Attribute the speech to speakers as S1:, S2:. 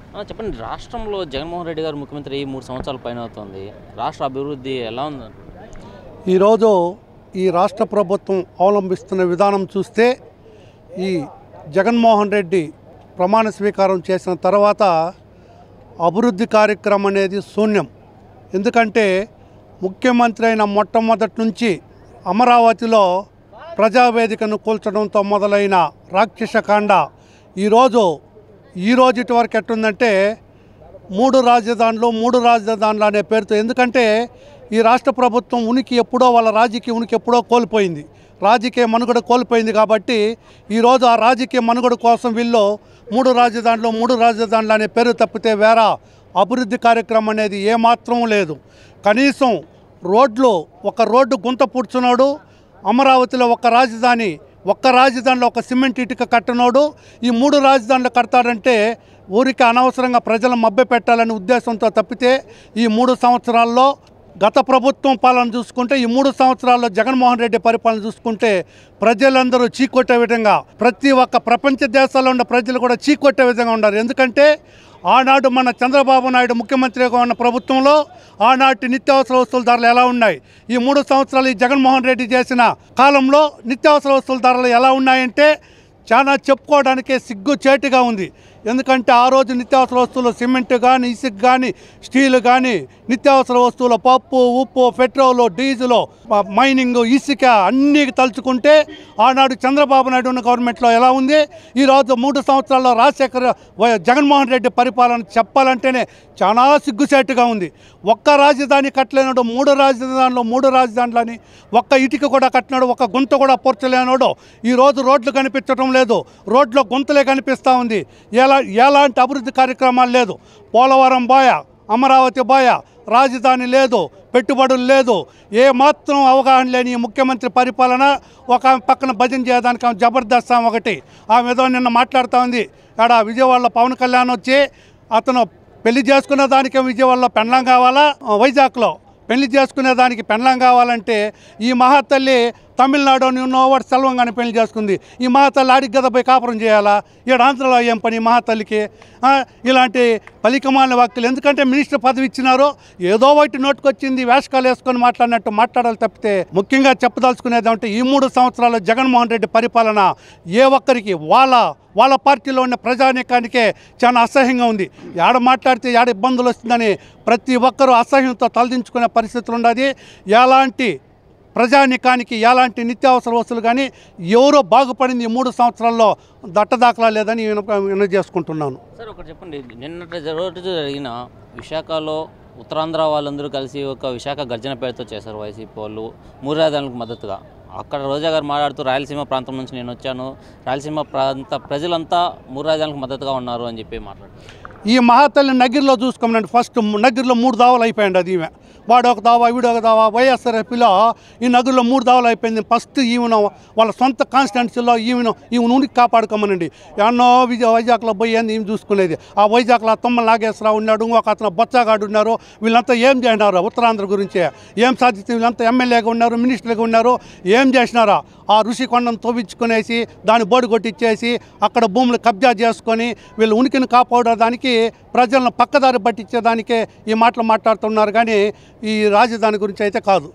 S1: ఆ, చెప్పండి రాష్ట్రంలో జగన్మోహన్ రెడ్డి గారు ముఖ్యమంత్రి ఈ మూడు సంవత్సరాల పైన అవుతుంది రాష్ట్ర అభివృద్ధి ఎలా ఉంది
S2: ఈరోజు ఈ రాష్ట్ర ప్రభుత్వం అవలంబిస్తున్న విధానం చూస్తే ఈ జగన్మోహన్ రెడ్డి ప్రమాణ స్వీకారం చేసిన తర్వాత అభివృద్ధి కార్యక్రమం అనేది శూన్యం ఎందుకంటే ముఖ్యమంత్రి అయిన మొట్టమొదటి నుంచి అమరావతిలో ప్రజావేదికను కూల్చడంతో మొదలైన రాక్షసకాండ ఈరోజు ఈ రోజుటి వరకు ఎట్టుందంటే మూడు రాజధానులు మూడు రాజధానులు అనే పేరుతో ఎందుకంటే ఈ రాష్ట్ర ప్రభుత్వం ఉనికి ఎప్పుడో వాళ్ళ రాజకీయ ఉనికి ఎప్పుడో కోల్పోయింది రాజకీయ మనుగడ కోల్పోయింది కాబట్టి ఈరోజు ఆ రాజకీయ మనుగడ కోసం వీళ్ళు మూడు రాజధానులు మూడు రాజధానులు అనే పేరు తప్పితే వేరే అభివృద్ధి కార్యక్రమం అనేది ఏమాత్రం లేదు కనీసం రోడ్లు ఒక రోడ్డు గుంత పూడ్చున్నాడు అమరావతిలో ఒక రాజధాని ఒక్క రాజధానిలో ఒక సిమెంట్ ఇటుక కట్టనోడు ఈ మూడు రాజధానులు కడతాడంటే ఊరికి అనవసరంగా ప్రజలు మభ్య పెట్టాలనే ఉద్దేశంతో తప్పితే ఈ మూడు సంవత్సరాల్లో గత ప్రభుత్వం పాలన చూసుకుంటే ఈ మూడు సంవత్సరాల్లో జగన్మోహన్ రెడ్డి పరిపాలన చూసుకుంటే ప్రజలందరూ చీకొట్టే విధంగా ప్రతి ఒక్క ప్రపంచ దేశాల్లో ఉన్న ప్రజలు కూడా చీకొట్టే విధంగా ఉన్నారు ఎందుకంటే ఆనాడు మన చంద్రబాబు నాయుడు ముఖ్యమంత్రిగా ఉన్న ప్రభుత్వంలో ఆనాటి నిత్యావసర వస్తువుల ధరలు ఎలా ఉన్నాయి ఈ మూడు సంవత్సరాలు ఈ జగన్మోహన్ రెడ్డి చేసిన కాలంలో నిత్యావసర వస్తువుల ధరలు ఎలా ఉన్నాయంటే చాలా చెప్పుకోవడానికే సిగ్గు చేటుగా ఉంది ఎందుకంటే ఆ రోజు నిత్యావసర వస్తువులు సిమెంట్ కానీ ఇసుక కానీ స్టీల్ కానీ నిత్యావసర వస్తువులు పప్పు ఉప్పు పెట్రోలు డీజిల్ మైనింగ్ ఇసుక అన్నీ తలుచుకుంటే ఆనాడు చంద్రబాబు నాయుడు ఉన్న గవర్నమెంట్లో ఎలా ఉంది ఈరోజు మూడు సంవత్సరాల్లో రాజశేఖర్ వై- జగన్మోహన్ రెడ్డి పరిపాలన చెప్పాలంటేనే చాలా సిగ్గుసేటుగా ఉంది ఒక్క రాజధాని కట్టలేనాడు మూడు రాజధానులు మూడు రాజధానులని ఒక్క ఇటుక కూడా కట్టినాడు ఒక్క గుంత కూడా పొరచలేనాడు ఈరోజు రోడ్లు కనిపించడం లేదు రోడ్లో గుంతలే కనిపిస్తూ ఉంది ఎలా ఎలాంటి అభివృద్ధి కార్యక్రమాలు లేదు పోలవరం బాయ అమరావతి బాయ రాజధాని లేదు పెట్టుబడులు లేదు ఏ మాత్రం అవగాహన లేని ఈ ముఖ్యమంత్రి పరిపాలన ఒక ఆమె పక్కన భజన చేయడానికి ఆమె జబర్దస్త్ ఆమె ఒకటి ఆమె ఏదో నిన్న మాట్లాడుతూ ఉంది ఆడ విజయవాడలో పవన్ కళ్యాణ్ వచ్చి అతను పెళ్లి చేసుకునే దానికి విజయవాడలో పెండ్లం కావాలా ఆ, వైజాగ్లో పెళ్లి చేసుకునే దానికి పెండ్లం కావాలంటే ఈ మహాతల్లి తమిళనాడు నోవాడు సెల్వంగానే పెళ్లి చేసుకుంది ఈ మహాతల్లి ఆడికి గద పోయి కాపురం చేయాలా ఈడ ఆంధ్రలో ఏం పని ఈ మహాతల్లికి ఆ, ఇలాంటి పలికమాలిన వాక్యులు ఎందుకంటే మినిస్టర్ పదవి ఇచ్చినారో ఏదో ఒకటి నోటుకొచ్చింది వేషకాలు వేసుకొని మాట్లాడినట్టు మాట్లాడాలి తప్పితే ముఖ్యంగా చెప్పదలుచుకునేది అంటే ఈ మూడు సంవత్సరాలు జగన్మోహన్ రెడ్డి పరిపాలన ఏ ఒక్కరికి వాళ్ళ వాళ్ళ పార్టీలో ఉన్న ప్రజానీకానికే చాలా అసహ్యంగా ఉంది ఏడ మాట్లాడితే ఏడ ఇబ్బందులు వస్తుందని ప్రతి ఒక్కరూ అసహ్యంతో తలదించుకునే పరిస్థితులు ఉన్నది ఎలాంటి ప్రజానికానికి ఎలాంటి నిత్యావసర వస్తువులు కానీ ఎవరో బాగుపడింది ఈ మూడు సంవత్సరాల్లో దట్టదాఖలా లేదని నేను చేసుకుంటున్నాను
S1: సార్ ఒకటి చెప్పండి నిన్నటి రోజు జరిగిన విశాఖలో ఉత్తరాంధ్ర వాళ్ళందరూ కలిసి ఒక విశాఖ గర్జన పేరుతో చేశారు వైసీపీ వాళ్ళు మూడు రాజధానులకు మద్దతుగా అక్కడ రోజా గారు మాట్లాడుతూ రాయలసీమ ప్రాంతం నుంచి నేను వచ్చాను రాయలసీమ ప్రాంత ప్రజలంతా మూడు రాజధానులకు మద్దతుగా ఉన్నారు అని చెప్పి మాట్లాడారు
S2: ఈ మహాతల్లి నగిరిలో చూసుకోమనండి ఫస్ట్ నగిరిలో మూడు దావాలు అయిపోయింది అది ఈమె వాడు ఒక దావా వీడు ఒక దావా వైఎస్ఆర్ఎఫ్లో ఈ నగరంలో మూడు దావాలు అయిపోయింది ఫస్ట్ ఈమెను వాళ్ళ సొంత కాన్స్టిట్యున్సీలో ఈమెను ఈమెను ఉనికి కాపాడుకోమనండి ఎన్నో విజయ వైజాగ్లో పోయి ఏంది ఈమె చూసుకునేది ఆ వైజాగ్లో తుమ్మల నాగేశ్వరరావు ఉన్నాడు ఇంకొక అతను బొత్సగాడు ఉన్నారు వీళ్ళంతా ఏం చేసినారు ఉత్తరాంధ్ర గురించి ఏం సాధిస్తే వీళ్ళంతా ఎమ్మెల్యేగా ఉన్నారు మినిస్టర్గా ఉన్నారు ఏం చేసినారా ఆ ఋషికొండను తవ్వించుకునేసి దాన్ని బోడి కొట్టించేసి అక్కడ భూములు కబ్జా చేసుకొని వీళ్ళు ఉనికిని కాపాడడానికి ప్రజలను పక్కదారి పట్టించేదానికే ఈ మాటలు మాట్లాడుతున్నారు కానీ ఈ రాజధాని గురించి అయితే కాదు